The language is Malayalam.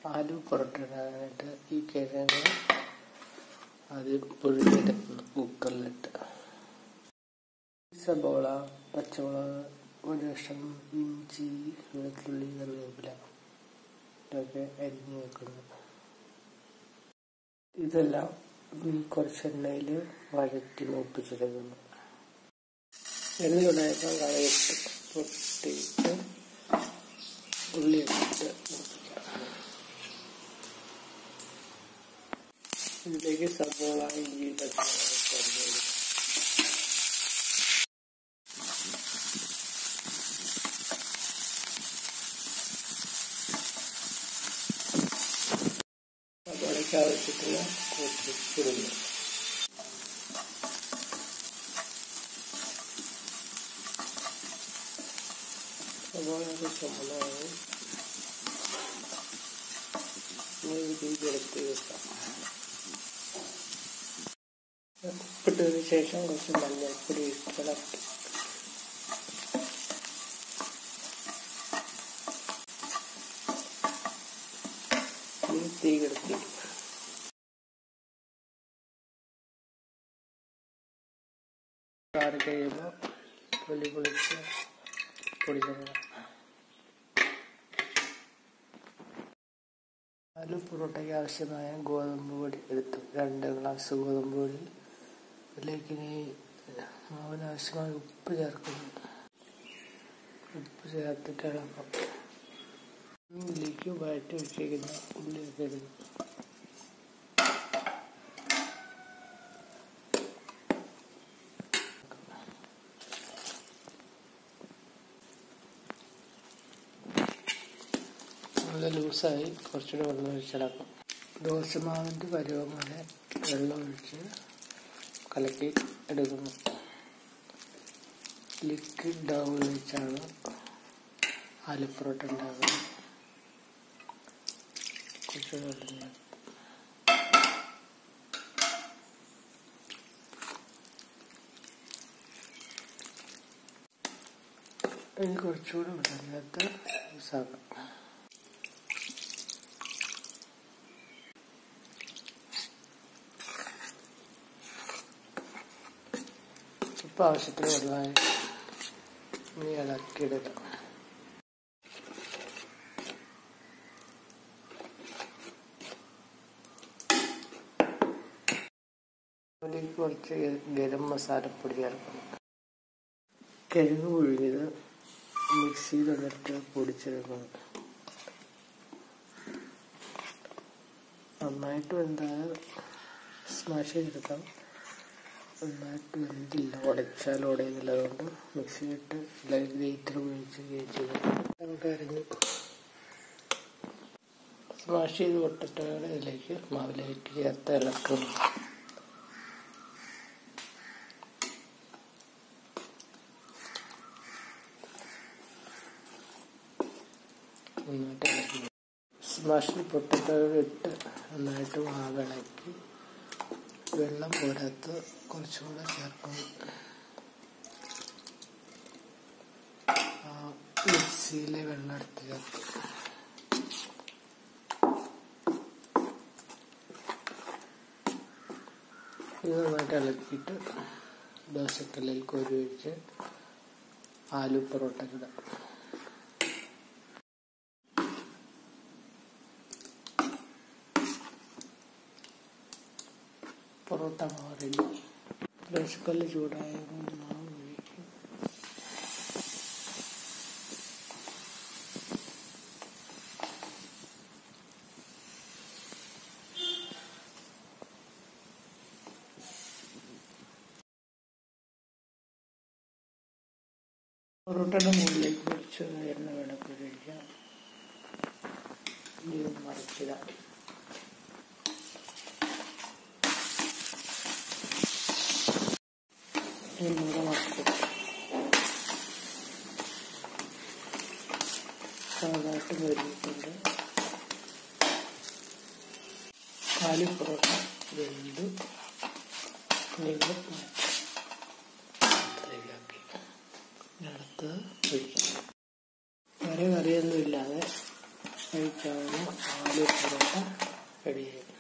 ആലു പൊറോട്ടയിടാനായിട്ട് ഈ കിഴങ്ങ് ആദ്യം പുഴുങ്ങിയെടുക്കുന്നു കുക്കറിലിട്ട് സബോള പച്ചമുളക് ഒരു കഷ്ണം ഇഞ്ചി വെളുത്തുള്ളി കറിവേപ്പില ഇതൊക്കെ അരിഞ്ഞു വെക്കുന്നു ഇതെല്ലാം ഈ കുറച്ച് എണ്ണയിൽ വഴറ്റി മൂപ്പിച്ചെടുക്കുന്നു എണ്ണ ഉണ്ടായപ്പോൾ കളയിട്ട് പൊട്ടിയിട്ട് ഉള്ളിയൊക്കെ ഇട്ട് മൂപ്പിക്കാം ഇതിലേക്ക് സബോള ഇഞ്ചി പച്ചമുളക് സബോളയ്ക്ക് ആവശ്യത്തിന് കുറച്ച് കുരുങ്ങി സബോളയൊക്കെ ചുമന്നായി രീതിയിലെടുത്ത് വെക്കാം ഉപ്പിട്ടതിന് ശേഷം കുറച്ച് മഞ്ഞൾപ്പൊടി ഇളക്കി തീ കിടത്തി ചാറി കഴിയുമ്പോൾ തൊലി പൊളിച്ച് പൊടിച്ചിടണം ആലു പൊറോട്ടയ്ക്ക് ആവശ്യമായ ഗോതമ്പ് പൊടി എടുത്തു രണ്ട് ഗ്ലാസ് ഗോതമ്പ് പൊടി അതിലേക്ക് ഇനി മാവിന് ആവശ്യമായ ഉപ്പ് ചേർക്കുന്നു ഉപ്പ് ചേർത്തിട്ട് ഇളക്കാം ഇതിലേക്ക് വഴറ്റി വെച്ചിരിക്കുന്ന ഉള്ളിയൊക്കെ ഇടുന്നു നല്ല ലൂസായി കുറച്ചുകൂടെ വെള്ളം ഒഴിച്ചിളക്കും ദോശമാവിൻ്റെ പരുവം പോലെ വെള്ളം ഒഴിച്ച് കലക്കി എടുക്കുന്നു ലിക്വിഡ് ഡൗ വെച്ചാണ് ആലുപ്പൊറോട്ട ഉണ്ടാക്കുന്നത് കുറച്ചുകൂടെ വെള്ളം ചേർത്ത് ഇനി കുറച്ചുകൂടെ വെള്ളം ചേർത്ത് ലൂസാക്കാം ഇപ്പം ആവശ്യത്തിന് വെള്ളമായി ഇനി ഇളക്കിയിടുക അതിലേക്ക് കുറച്ച് ഗരം മസാലപ്പൊടി ചേർക്കണം കിഴങ്ങ് പുഴുങ്ങിയത് മിക്സിയിലിട്ട് പൊടിച്ചെടുക്കണം നന്നായിട്ട് വെന്താൽ സ്മാഷ് ചെയ്തെടുക്കാം നന്നായിട്ട് വെന്തില്ല ഉടച്ചാൽ ഉടയുന്നില്ല അതുകൊണ്ട് മിക്സിയിലിട്ട് ഗ്രേറ്റർ ഉപയോഗിച്ച് ചെയ്ത് നമുക്ക് അരിഞ്ഞു സ്മാഷ് ചെയ്ത് പൊട്ടിട്ടുകൾ ഇതിലേക്ക് മാവിലേക്ക് ചേർത്ത് ഇളക്കുന്നു നന്നായിട്ട് ഇളക്കി സ്മാഷിൽ പൊട്ടിട്ടുകൾ ഇട്ട് നന്നായിട്ട് മാവിളക്കി വെള്ളം പോരാത്ത് കുറച്ചുകൂടെ ചേർക്കണം മിക്സിയിലെ വെള്ളം എടുത്ത് ചേർക്കും ഇത് നന്നായിട്ട് ഇളക്കിയിട്ട് ദോശക്കല്ലിൽ കോരി ഒഴിച്ച് ആലു പൊറോട്ട ഇടാം പൊറോട്ട മാവ് റെഡി ദോശക്കല്ല് ചൂടായപ്പോൾ മാവ് ഒഴിക്കും പൊറോട്ടയുടെ മുകളിലേക്ക് കുറച്ച് എണ്ണ വേണമൊക്കെ കഴിക്കാം ഇത് മറിച്ചിടാം എന്നൂടെ മറക്കും സാധാട്ട് വരുന്നുണ്ട് കാലി പൊറോട്ട വെന്ത് നീളം പാത്രത്തിലാക്കി അടുത്ത് ഒഴിക്കും വേറെ കറിയൊന്നും ഇല്ലാതെ കഴിക്കാവുന്ന ആലു പൊറോട്ട റെഡിയായി